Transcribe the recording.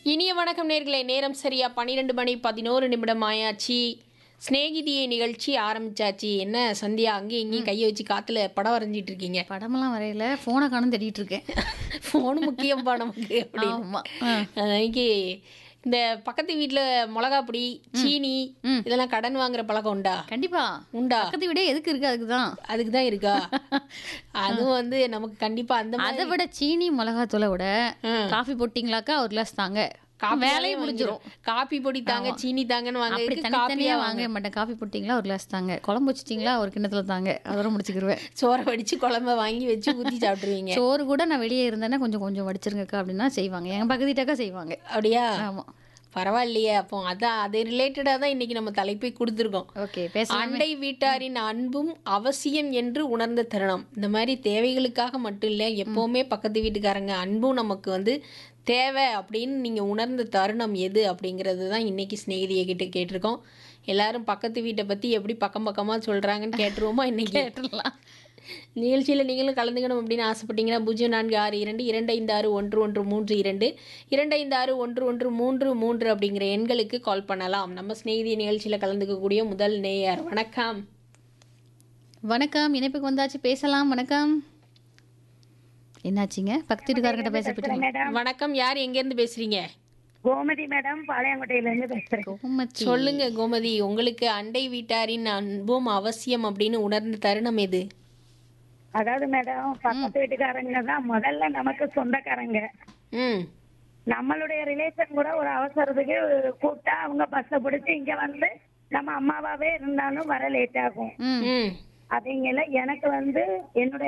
இனிய வணக்கம் நேர்களே நேரம் சரியா பன்னிரெண்டு மணி பதினோரு நிமிடம் ஆயாச்சு சிநேகிதியை நிகழ்ச்சி ஆரம்பிச்சாச்சு என்ன சந்தியா அங்கேயும் இங்கேயும் கையை வச்சு காத்துல படம் வரைஞ்சிட்டு இருக்கீங்க படமெல்லாம் வரையில ஃபோனை காணும் தேடிட்டு இருக்கேன் ஃபோனு முக்கியம்பா நமக்கு அப்படின்னு ஆமா ஆ. அன்னைக்கு இந்த பக்கத்து வீட்டுல மிளகா பொடி சீனி ம். இதெல்லாம் கடன் வாங்குற பழக்கம் உண்டா கண்டிப்பா உண்டா பக்கத்து வீடே எதுக்கு இருக்கு அதுக்கு தான் அதுக்கு தான் இருக்கா அதுவும் வந்து நமக்கு கண்டிப்பா அந்த மாதிரி அதை விட சீனி மிளகாத்தூளை விட ம். காஃபி போட்டிங்களாக்கா ஒரு கிளாஸ் தாங்க காப்பியாவே வேலையை முடிஞ்சிரும் வாங்கிரும். காப்பி பொடி தாங்க சீனி தாங்கன்னு அப்படி வாங்க தனித்தனியா காப்பியா வாங்க மாட்டேன் காஃபி போட்டிங்களா ஒரு கிளாஸ் தாங்க குழம்பு வச்சிட்டிங்களா ஒரு கிண்ணத்துல தாங்க அதோட முடிச்சுக்கிருவேன் சோறை வடிச்சு குழம்ப வாங்கி வச்சு ஊத்தி சாப்பிட்டுருவீங்க சோறு கூட நான் வெளியே இருந்தேன்னா கொஞ்சம் கொஞ்சம் வடிச்சிருங்கக்கா அப்படின்னா செய்வாங்க என் பக்கத்து வீட்டாக்கா செய்வாங்க அப்படியா ஆமா பரவாயில்லையே அப்போ அதான் அது ரிலேட்டடாக தான் இன்னைக்கு நம்ம தலைப்பை கொடுத்துருக்கோம் ஓகே பேசலாம் அண்டை வீட்டாரின் அன்பும் அவசியம் என்று உணர்ந்த தருணம் இந்த மாதிரி தேவைகளுக்காக மட்டும் இல்லை எப்போவுமே பக்கத்து வீட்டுக்காரங்க அன்பும் நமக்கு வந்து தேவை அப்படின்னு நீங்கள் உணர்ந்த தருணம் எது அப்படிங்கிறது தான் இன்னைக்கு சிநேகிதியை கிட்ட கேட்டிருக்கோம் எல்லாரும் பக்கத்து வீட்டை பற்றி எப்படி பக்கம் பக்கமாக சொல்கிறாங்கன்னு கேட்டுருவோமா இன்னைக்கு கேட்டுடலாம் நிகழ்ச்சியில் நீங்களும் கலந்துக்கணும் அப்படின்னு ஆசைப்பட்டீங்கன்னா பூஜ்ஜியம் நான்கு ஆறு இரண்டு இரண்டு ஐந்து ஆறு ஒன்று ஒன்று மூன்று இரண்டு இரண்டு ஐந்து ஆறு ஒன்று ஒன்று மூன்று மூன்று அப்படிங்கிற எண்களுக்கு கால் பண்ணலாம் நம்ம சிநேகிதி நிகழ்ச்சியில் கலந்துக்கக்கூடிய முதல் நேயர் வணக்கம் வணக்கம் இணைப்புக்கு வந்தாச்சு பேசலாம் வணக்கம் என்னாச்சுங்க பக்கத்து வீட்டுக்காரர்கிட்ட பேச போயிட்டீங்க மேடம் வணக்கம் யார் எங்கேருந்து பேசுறீங்க கோமதி மேடம் பாளையங்கோட்டையில இருந்து பேசுறேன் கோமதி சொல்லுங்க கோமதி உங்களுக்கு அண்டை வீட்டாரின் அன்பும் அவசியம் அப்படின்னு உணர்ந்த தருணம் எது அதாவது மேடம் பக்கத்து வீட்டுக்காரங்க தான் முதல்ல நமக்கு சொந்தக்காரங்க ம் நம்மளுடைய ரிலேஷன் கூட ஒரு அவசரத்துக்கு கூப்பிட்டா அவங்க பஸ்ஸை பிடிச்சி இங்க வந்து நம்ம அம்மாவாவே இருந்தாலும் வர லேட் ஆகும் ம் ம் அப்படிங்கல எனக்கு வந்து என்னுடைய